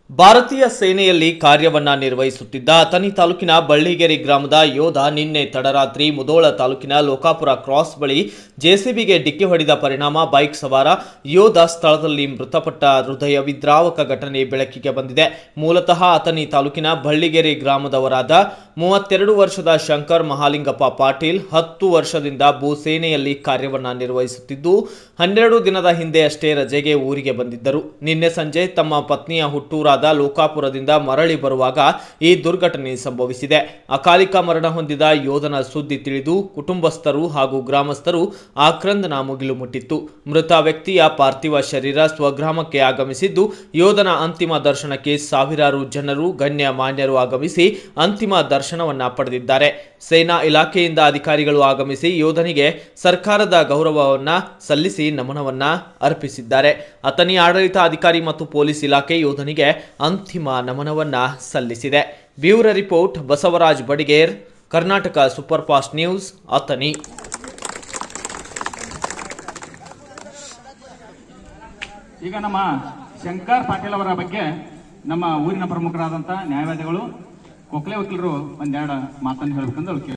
ಭಾರತೀಯ ಸೇನೆಯಲ್ಲಿ ಕಾರ್ಯವನ್ನ ನಿರ್ವಹಿಸುತ್ತಿದ್ದ ಅಥಣಿ ತಾಲೂಕಿನ ಬಳ್ಳಿಗೆರೆ ಗ್ರಾಮದ ಯೋಧ ನಿನ್ನೆ ತಡರಾತ್ರಿ ಮುದೋಳ ತಾಲೂಕಿನ ಲೋಕಾಪುರ ಕ್ರಾಸ್ ಬಳಿ ಜೆಸಿಬಿಗೆ ಡಿಕ್ಕಿ ಹೊಡೆದ ಪರಿಣಾಮ ಬೈಕ್ ಸವಾರ ಯೋಧ ಸ್ಥಳದಲ್ಲಿ ಮೃತಪಟ್ಟ ಹೃದಯ ವಿದ್ರಾವಕ ಘಟನೆ ಬೆಳಕಿಗೆ ಬಂದಿದೆ ಮೂಲತಃ ಅಥಣಿ ತಾಲೂಕಿನ ಬಳ್ಳಿಗೆರೆ ಗ್ರಾಮದವರಾದ ಮೂವತ್ತೆರಡು ವರ್ಷದ ಶಂಕರ್ ಮಹಾಲಿಂಗಪ್ಪ ಪಾಟೀಲ್ ಹತ್ತು ವರ್ಷದಿಂದ ಭೂಸೇನೆಯಲ್ಲಿ ಕಾರ್ಯವನ್ನ ನಿರ್ವಹಿಸುತ್ತಿದ್ದು ಹನ್ನೆರಡು ದಿನದ ಹಿಂದೆ ಅಷ್ಟೇ ರಜೆಗೆ ಊರಿಗೆ ಬಂದಿದ್ದರು ನಿನ್ನೆ ಸಂಜೆ ತಮ್ಮ ಪತ್ನಿಯ ಹುಟ್ಟೂರಾದ ಲೋಕಾಪುರದಿಂದ ಮರಳಿ ಬರುವಾಗ ಈ ದುರ್ಘಟನೆ ಸಂಭವಿಸಿದೆ ಅಕಾಲಿಕ ಮರಣ ಹೊಂದಿದ ಯೋಧನ ಸುದ್ದಿ ತಿಳಿದು ಕುಟುಂಬಸ್ಥರು ಹಾಗೂ ಗ್ರಾಮಸ್ಥರು ಆಕ್ರಂದನ ಮುಗಿಲು ಮುಟ್ಟಿತ್ತು ಮೃತ ವ್ಯಕ್ತಿಯ ಪಾರ್ಥಿವ ಶರೀರ ಸ್ವಗ್ರಾಮಕ್ಕೆ ಆಗಮಿಸಿದ್ದು ಯೋಧನ ಅಂತಿಮ ದರ್ಶನಕ್ಕೆ ಸಾವಿರಾರು ಜನರು ಗಣ್ಯ ಮಾನ್ಯರು ಆಗಮಿಸಿ ಅಂತಿಮ ದರ್ಶನವನ್ನ ಪಡೆದಿದ್ದಾರೆ ಸೇನಾ ಇಲಾಖೆಯಿಂದ ಅಧಿಕಾರಿಗಳು ಆಗಮಿಸಿ ಯೋಧನಿಗೆ ಸರ್ಕಾರದ ಗೌರವವನ್ನ ಸಲ್ಲಿಸಿ ನಮನವನ್ನ ಅರ್ಪಿಸಿದ್ದಾರೆ ಅಥಣಿ ಆಡಳಿತ ಅಧಿಕಾರಿ ಮತ್ತು ಪೊಲೀಸ್ ಇಲಾಖೆ ಯೋಧನಿಗೆ ಅಂತಿಮ ನಮನವನ್ನ ಸಲ್ಲಿಸಿದೆ bureau report Basavaraj Badiger Karnataka super fast news Athani ಈಗ ನಮ್ಮ ಶಂಕರ್ ಪಾಟೀಲ್ ಅವರ ಬಗ್ಗೆ ನಮ್ಮ ಊರಿನ ಪ್ರಮುಖರಾದಂತ ನ್ಯಾಯವಾದಿಗಳು ಕೊಕ್ಲೆ ವಕೀಲರು ಒಂದೆರಡು ಮಾತನ್ನು ಹೇಳ್ಬೇಕಂತ ಕೇಳಿ